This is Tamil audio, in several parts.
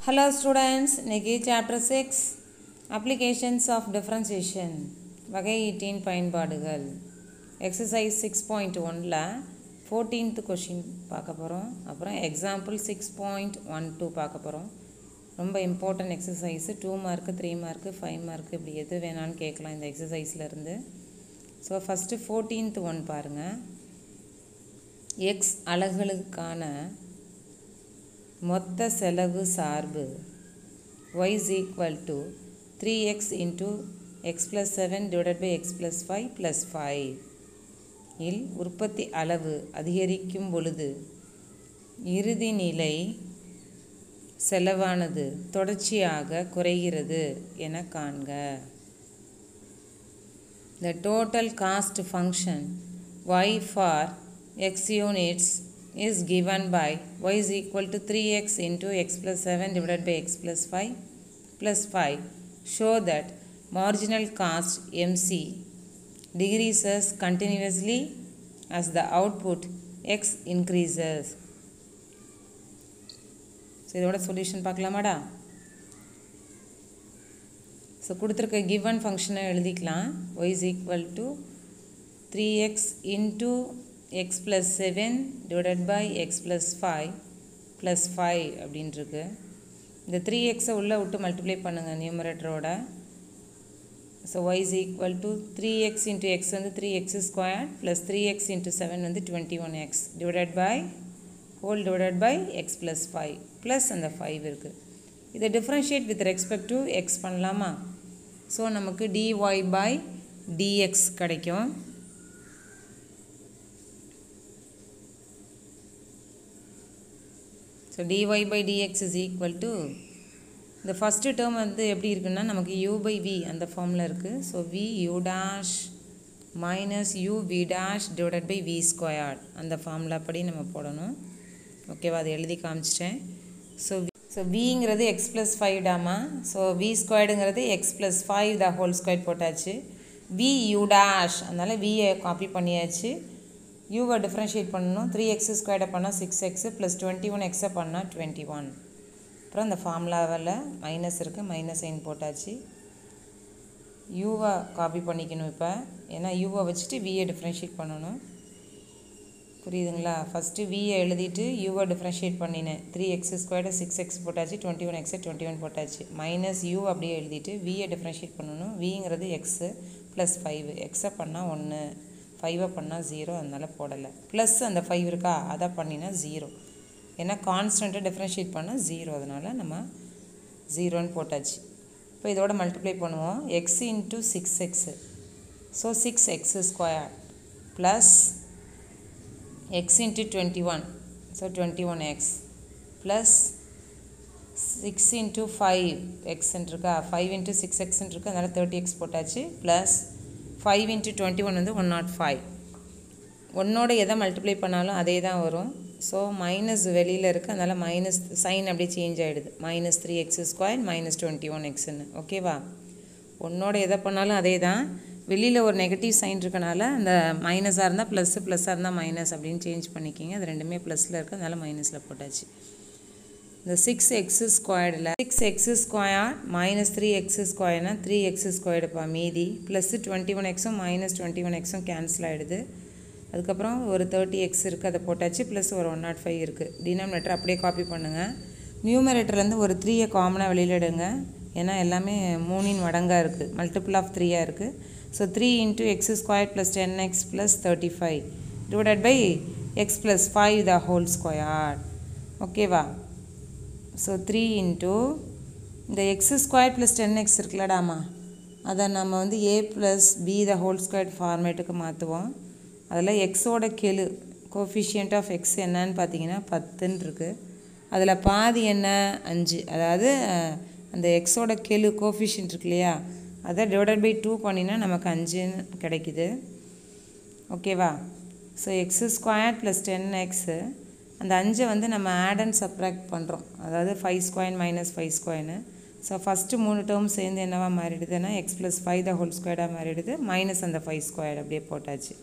Hello students, இன்னைக்கு chapter 6 applications of differentiation வகை ஈட்டின் பயன்பாடுகள் exercise 6.1ல 14th கொஷின் பார்க்க போகிறோம் அப்புறம் example six point one two பார்க்க போகிறோம் ரொம்ப important exercise two mark three mark five mark இப்படி எது வேணாலும் கேட்கலாம் இந்த எக்ஸசைஸ்லேருந்து ஸோ ஃபஸ்ட்டு ஃபோர்டீன்த் ஒன் பாருங்கள் எக்ஸ் அலகுகளுக்கான மொத்த செலவு சார்பு y is equal to 3x into x plus 7 divided by x plus 5 plus 5 இல் உற்பத்தி அளவு அதிகரிக்கும் பொழுது இறுதி நிலை செலவானது தொடர்ச்சியாக குறைகிறது என காண்க The total cost function y for x units is given by y is equal to 3x into x plus 7 divided by x plus 5 plus 5 show that marginal cost mc decreases continuously as the output x increases so இதோட சொல்யூஷன் பார்க்கலாமாடா ஸோ கொடுத்துருக்க கிவன் ஃபங்க்ஷனை எழுதிக்கலாம் y is equal to 3x into x plus 7 divided by x plus 5 plus 5 அப்படின்ட்டுருக்கு இந்த த்ரீ எக்ஸை உள்ளே விட்டு மல்டிப்ளை பண்ணுங்கள் நியூமரேட்டரோட so y is equal to three x into x வந்து three x square plus three x into seven வந்து twenty one x divided by whole divided by x plus five plus அந்த ஃபைவ் இருக்குது இதை differentiate with respect to x பண்ணலாமா ஸோ நமக்கு dy பை dx கிடைக்கும் so dy by dx is equal to இந்த ஃபஸ்ட்டு டேர்ம் வந்து எப்படி இருக்குன்னா நமக்கு u பை v அந்த ஃபார்மில் இருக்குது so v u dash minus u v dash divided by v squared அந்த ஃபார்முலா படி நம்ம போடணும் ஓகேவா அதை எழுதி காமிச்சிட்டேன் ஸோ ஸோ விங்கிறது எக்ஸ் ப்ளஸ் ஃபைவ் டாமா ஸோ வி ஸ்கொயர்டுங்கிறது x plus five the whole square போட்டாச்சு வி யூ டேஷ் அதனால் வியை காப்பி பண்ணியாச்சு யூவை டிஃப்ரென்ஷியேட் பண்ணணும் த்ரீ எக்ஸ் ஸ்கொயர்டை பண்ணால் six x plus twenty one எக்ஸை பண்ணால் டுவெண்ட்டி ஒன் அப்புறம் அந்த ஃபார்முலாவில் மைனஸ் இருக்குது மைனஸ் சைன் போட்டாச்சு யூவை காப்பி பண்ணிக்கணும் இப்போ ஏன்னா யூவை வச்சுட்டு வியை டிஃப்ரென்ஷியேட் பண்ணணும் புரியுதுங்களா ஃபஸ்ட்டு வியை எழுதிட்டு யூவை டிஃப்ரென்ஷியேட் பண்ணினேன் three x squared six x போட்டாச்சு twenty one x twenty one போட்டாச்சு மைனஸ் யூ அப்படியே எழுதிட்டு வியை டிஃப்ரென்ஷியேட் பண்ணணும் விங்கிறது எக்ஸு ப்ளஸ் ஃபைவ் எக்ஸை பண்ணால் ஒன்று ஃபைவை பண்ணால் ஜீரோ அதனால் போடலை ப்ளஸ் அந்த ஃபைவ் இருக்கா அதை பண்ணினா ஜீரோ ஏன்னா கான்ஸ்டண்ட்டை டிஃப்ரென்ஷியேட் பண்ணால் ஜீரோ அதனால் நம்ம ஜீரோன்னு போட்டாச்சு இப்போ இதோட மல்டிப்ளை பண்ணுவோம் x into six x so six x square plus x into 21 so 21x plus 6 into 5 x இருக்கா 5 into 6x இருக்கு அதனால் 30x போட்டாச்சு plus five into twenty one வந்து ஒன் நாட் ஃபைவ் ஒன்னோட எதை மல்டிப்ளை பண்ணாலும் அதே தான் வரும் ஸோ மைனஸ் வெளியில் இருக்குது அதனால் மைனஸ் சைன் அப்படியே சேஞ்ச் ஆகிடுது minus three x square minus twenty one எக்ஸ்ன்னு ஓகேவா ஒன்னோட எதை பண்ணாலும் அதே தான் வெளியில் ஒரு நெகட்டிவ் சைன் இருக்கனால அந்த மைனஸாக இருந்தால் ப்ளஸ்ஸு ப்ளஸ்ஸாக இருந்தால் மைனஸ் அப்படின்னு சேஞ்ச் பண்ணிக்கிங்க அது ரெண்டுமே ப்ளஸில் இருக்குது அதனால் மைனஸில் போட்டாச்சு இந்த சிக்ஸ் எக்ஸு ஸ்கொயர்டில் six x square minus three x ஸ்கொயர்னால் த்ரீ எக்ஸு ஸ்கொயர்டுப்பா மீதி ப்ளஸ்ஸு டுவெண்ட்டி ஒன் எக்ஸும் மைனஸ் டுவெண்ட்டி ஒன் எக்ஸும் கேன்சல் ஆகிடுது அதுக்கப்புறம் ஒரு தேர்ட்டி எக்ஸ் இருக்குது அதை போட்டாச்சு ப்ளஸ் ஒரு ஒன் நாட் ஃபைவ் இருக்குது டினாமினேட்டர் அப்படியே காப்பி பண்ணுங்கள் நியூமரேட்டர்லேருந்து ஒரு த்ரீயை காமனாக வெளியில் எடுங்க ஏன்னா எல்லாமே மூணின் மடங்காக இருக்குது மல்டிபிள் ஆஃப் த்ரீயாக இருக்குது so three into x square plus ten x plus thirty five divided by x plus five the whole square ஓகேவா ஸோ த்ரீ இன்ட்டு இந்த x square plus ten x இருக்குல்லடாமா அதை நம்ம வந்து a plus b the whole square ஃபார்மேட்டுக்கு மாற்றுவோம் அதில் எக்ஸோட கெழு கோஃபிஷியன்ட் ஆஃப் எக்ஸ் என்னன்னு பார்த்தீங்கன்னா பத்துன்னு இருக்குது அதில் பாதி என்ன அஞ்சு அதாவது அந்த எக்ஸோட கெழு கோஃபிஷியன்ட் இருக்கு இல்லையா அதை டிவைடட் பை டூ பண்ணினா நமக்கு அஞ்சுன்னு கிடைக்குது ஓகேவா so x square plus ten x அந்த அஞ்சை வந்து நம்ம ஆட் அண்ட் சப்ராக்ட் பண்ணுறோம் அதாவது ஃபைவ் ஸ்கொயர் மைனஸ் ஃபைவ் ஸ்கொயர்னு ஸோ ஃபஸ்ட்டு மூணு டேர்ம் சேர்ந்து என்னவா மாறிடுதுன்னா x plus five the whole ஸ்கொயர்டாக மாறிடுது மைனஸ் அந்த ஃபைவ் ஸ்கொயர் அப்படியே போட்டாச்சு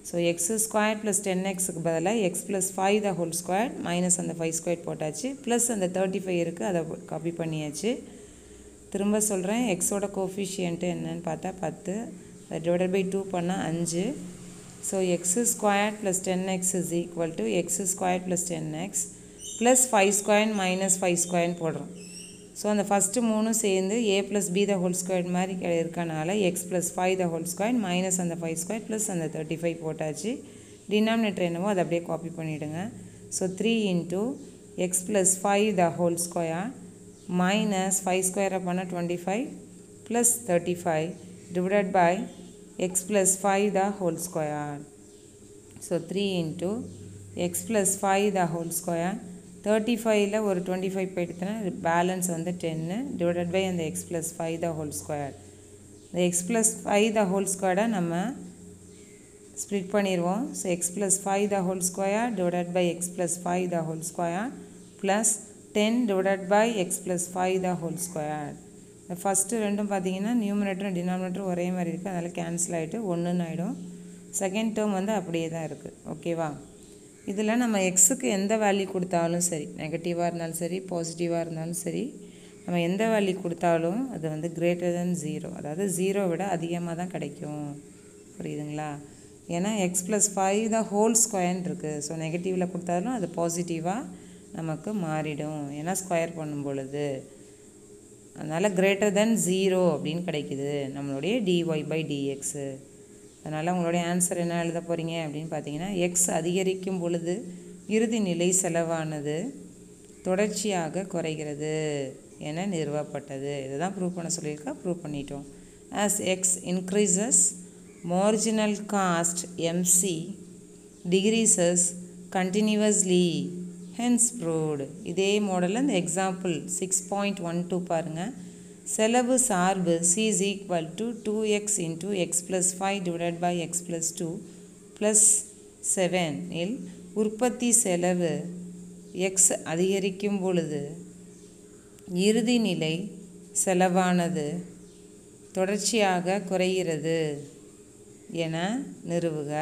so x square plus ten எக்ஸுக்கு பதிலாக x plus five the whole square minus அந்த ஃபைவ் ஸ்கொயர் போட்டாச்சு ப்ளஸ் அந்த தேர்ட்டி ஃபைவ் இருக்குது அதை காப்பி பண்ணியாச்சு திரும்ப சொல்கிறேன் எக்ஸோட கோஃபிஷியன்ட்டு என்னன்னு பார்த்தா பத்து அதை டிவைடட் பை டூ பண்ணால் அஞ்சு so x square plus ten x is equal to x square plus ten x plus five square minus five ஸ்கொயர்னு போடுறோம் ஸோ அந்த ஃபஸ்ட்டு மூணும் சேர்ந்து a plus b the whole square மாதிரி கே- இருக்கனால x plus five the whole square minus அந்த ஃபைவ் ஸ்கொயர் ப்ளஸ் அந்த தேர்ட்டி ஃபைவ் போட்டாச்சு டினாமினேட்டர் என்னவோ அதை அப்படியே காப்பி பண்ணிவிடுங்க so three into x plus five the whole square minus five ஸ்கொயரை பண்ணால் twenty five plus thirty five divided by x plus five the whole square so three into x plus five the whole square thirty ஃபைவ்ல ஒரு டுவெண்ட்டி ஃபைவ் போயிடுத்துனா பேலன்ஸ் வந்து டென்னு டிவைடட் பை அந்த x plus five the whole square இந்த x plus five the whole ஸ்கொயரை நம்ம ஸ்ப்ளிட் பண்ணிடுவோம் so x plus five the whole square divided by x plus five the whole square plus ten divided by x plus five the whole square இந்த ஃபஸ்ட்டு ரெண்டும் பார்த்தீங்கன்னா நியூமினேட்டரும் டினாமினேட்டரும் ஒரே மாதிரி இருக்குது அதனால் கேன்சல் ஆகிட்டு ஒன்றுன்னு ஆகிடும் செகண்ட் டேர்ம் வந்து அப்படியே தான் இருக்குது ஓகேவா இதில் நம்ம எக்ஸுக்கு எந்த வேல்யூ கொடுத்தாலும் சரி நெகட்டிவாக இருந்தாலும் சரி பாசிட்டிவாக இருந்தாலும் சரி நம்ம எந்த வேல்யூ கொடுத்தாலும் அது வந்து கிரேட்டர் தென் ஜீரோ அதாவது ஜீரோ விட அதிகமாக தான் கிடைக்கும் புரியுதுங்களா ஏன்னா x plus five the whole ஸ்கொயர்னு இருக்குது ஸோ நெகட்டிவில் கொடுத்தாலும் அது பாசிட்டிவாக நமக்கு மாறிடும் ஏன்னா ஸ்கொயர் பண்ணும் பொழுது அதனால் கிரேட்டர் தென் ஜீரோ அப்படின்னு கிடைக்குது நம்மளுடைய டிஒய் பை டிஎக்ஸு அதனால் உங்களுடைய ஆன்சர் என்ன எழுத போகிறீங்க அப்படின்னு பார்த்தீங்கன்னா எக்ஸ் அதிகரிக்கும் பொழுது இறுதி நிலை செலவானது தொடர்ச்சியாக குறைகிறது என நிறுவப்பட்டது இதை தான் ப்ரூவ் பண்ண சொல்லியிருக்கா ப்ரூவ் பண்ணிட்டோம் as x increases marginal cost MC decreases continuously hence proved இதே மாடலில் இந்த example six point one two பாருங்கள் செலவு சார்பு c is equal to two x into x plus five divided by x plus two plus seven இல் உற்பத்தி செலவு எக்ஸ் அதிகரிக்கும் பொழுது இறுதி நிலை செலவானது தொடர்ச்சியாக குறைகிறது என நிறுவுக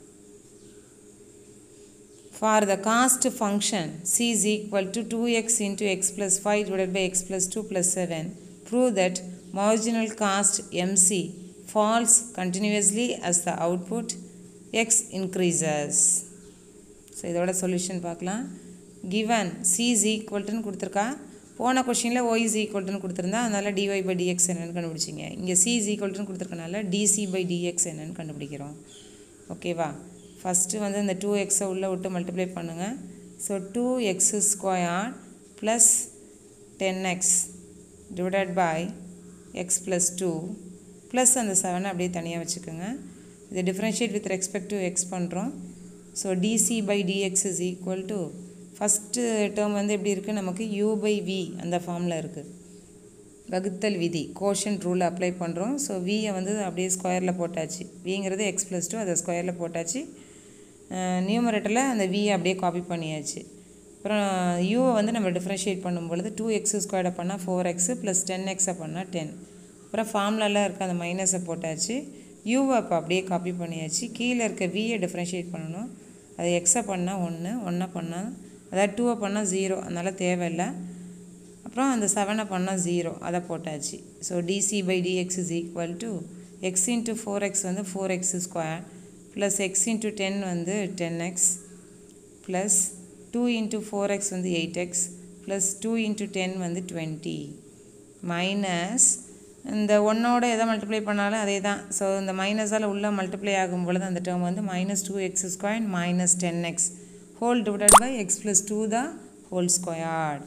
For the cost function c is equal to 2x into x plus 5 divided by x plus 2 plus 7, prove that marginal cost mc falls continuously as the output x increases. So இதோட சொல்யூஷன் பார்க்கலாம் given c is equal to கொடுத்துருக்கா போன கொஷினில் y is equal to கொடுத்துருந்தா அதனால் dy by dx என்னன்னு கண்டுபிடிச்சிங்க இங்கே c is equal to கொடுத்துருக்கனால dc by dx என்னன்னு கண்டுபிடிக்கிறோம் ஓகேவா ஃபஸ்ட்டு வந்து இந்த டூ எக்ஸை உள்ளே விட்டு மல்டிப்ளை பண்ணுங்கள் so two x square plus ten x divided by x plus two plus அந்த செவனை அப்படியே தனியாக வச்சுக்கோங்க இதை differentiate with respect to x பண்ணுறோம் so dc by dx is equal to first term வந்து எப்படி இருக்குது நமக்கு யூ பை வி அந்த ஃபார்மில் இருக்குது வகுத்தல் விதி கோஷன் ரூல் அப்ளை பண்ணுறோம் ஸோ வியை வந்து அப்படியே ஸ்கொயரில் போட்டாச்சு விங்கிறது எக்ஸ் ப்ளஸ் டூ அதை ஸ்கொயரில் போட்டாச்சு நியூமரேட்டரில் அந்த வியை அப்படியே காப்பி பண்ணியாச்சு அப்புறம் யூவை வந்து நம்ம டிஃப்ரென்ஷியேட் பண்ணும் பொழுது டூ எக்ஸ் ஸ்கொயரை பண்ணால் ஃபோர் எக்ஸு ப்ளஸ் டென் எக்ஸை பண்ணால் டென் அப்புறம் ஃபார்ம்லலாம் இருக்க அந்த மைனஸை போட்டாச்சு யூவை இப்போ அப்படியே காப்பி பண்ணியாச்சு கீழே இருக்க வியை டிஃப்ரென்ஷியேட் பண்ணணும் அது எக்ஸை பண்ணால் ஒன்று ஒன்றை பண்ணால் அதாவது டூவை பண்ணால் ஜீரோ அதனால் தேவையில்லை அப்புறம் அந்த செவனை பண்ணால் ஜீரோ அதை போட்டாச்சு so dc by dx is equal to x into four x வந்து four x square plus x into ten வந்து ten x plus two into four x வந்து eight x plus two into ten வந்து டுவெண்ட்டி மைனஸ் இந்த ஒன்னோட எதை மல்டிப்ளை பண்ணாலும் அதே தான் ஸோ இந்த மைனஸால் உள்ள மல்டிப்ளை ஆகும் பொழுது அந்த டேர்ம் வந்து minus two x square minus ten x whole divided by x plus two the whole squared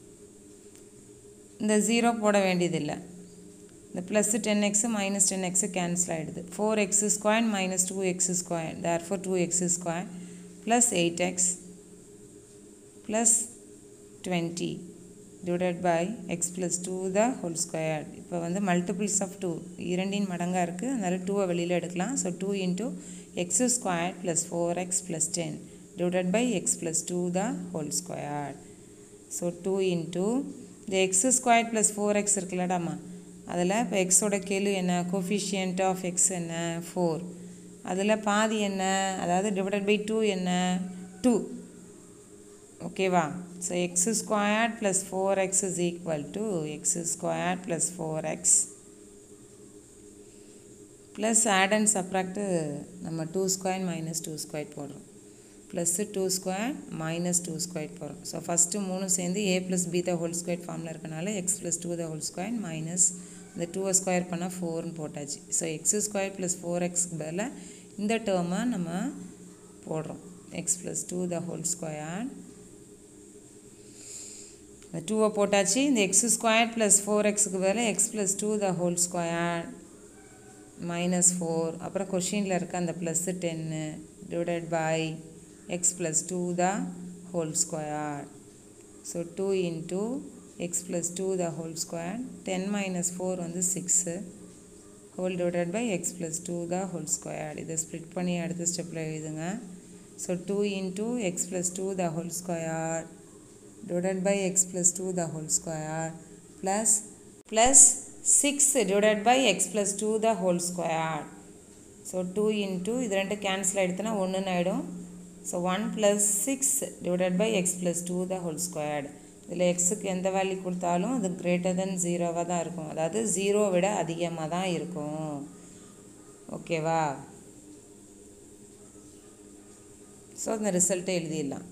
இந்த ஜீரோ போட வேண்டியதில்லை இந்த plus ten x minus ten x cancel ஆகிடுது four x square minus two x square therefore two x square plus eight x plus twenty divided by x plus two the whole square இப்போ வந்து மல்டிபிள்ஸ் ஆஃப் டூ இரண்டின் மடங்காக இருக்குது அதனால் டூவை வெளியில் எடுக்கலாம் so two into x square plus four x plus ten divided by x plus two the whole square so two into இந்த x square plus four x இருக்குல்லடாமா அதில் இப்போ எக்ஸோட கேள்வி என்ன கோஃபிஷியன்ட் ஆஃப் எக்ஸ் என்ன ஃபோர் அதில் பாதி என்ன அதாவது டிவைடட் பை டூ என்ன டூ ஓகேவா so x square plus four x is equal to x square plus four x plus add and சப்ராக்டு நம்ம two square minus two square போடுறோம் plus two square minus two square போடுறோம் ஸோ ஃபஸ்ட்டு மூணு சேர்ந்து a plus b the whole square ஃபார்மில் இருக்கனால x plus two the whole square minus இந்த டூவை ஸ்கொயர் பண்ணால் ஃபோர்னு போட்டாச்சு so x square plus four எக்ஸ்க்கு பதிலாக இந்த டேர்மை நம்ம போடுறோம் x plus two the whole square இந்த டூவை போட்டாச்சு இந்த எக்ஸ் ஸ்கொயர் ப்ளஸ் ஃபோர் எக்ஸுக்கு பதிலாக x plus two the whole square minus four அப்புறம் கொஷினில் இருக்க அந்த ப்ளஸ்ஸு டென்னு divided by x plus two the whole square so two into x plus two the whole square ten minus four வந்து six whole divided by x plus two the whole square இதை ஸ்ப்ளிட் பண்ணி அடுத்த ஸ்டெப்பில் எழுதுங்க so two into x plus two the whole square divided by x plus 2 the whole square plus plus 6 divided by x plus 2 the whole square so 2 into இது ரெண்டு கேன்சல் ஆகிடுத்துனா ஒன்றுன்னு ஆகிடும் so one plus six divided by x plus two the whole squared இதில் எக்ஸுக்கு எந்த வேல்யூ கொடுத்தாலும் அது கிரேட்டர் தென் ஜீரோவாக தான் இருக்கும் அதாவது ஜீரோ விட அதிகமாக தான் இருக்கும் ஓகேவா ஸோ அந்த ரிசல்ட்டை எழுதிடலாம்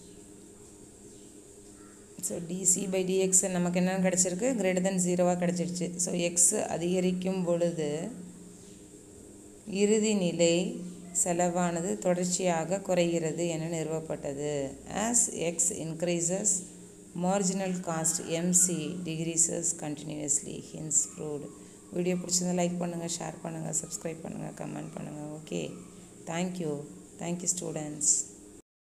ஸோ டிசி பை டிஎக்ஸ் நமக்கு என்ன கிடச்சிருக்கு கிரேட்டர் தென் ஜீரோவாக கிடச்சிருச்சு ஸோ எக்ஸ் அதிகரிக்கும் பொழுது இறுதி நிலை செலவானது தொடர்ச்சியாக குறைகிறது என நிறுவப்பட்டது as x increases marginal cost MC decreases continuously hence proved video பிடிச்சதை லைக் பண்ணுங்கள் ஷேர் பண்ணுங்கள் சப்ஸ்கிரைப் பண்ணுங்கள் கமெண்ட் பண்ணுங்கள் ஓகே தேங்க்யூ தேங்க்யூ ஸ்டூடெண்ட்ஸ்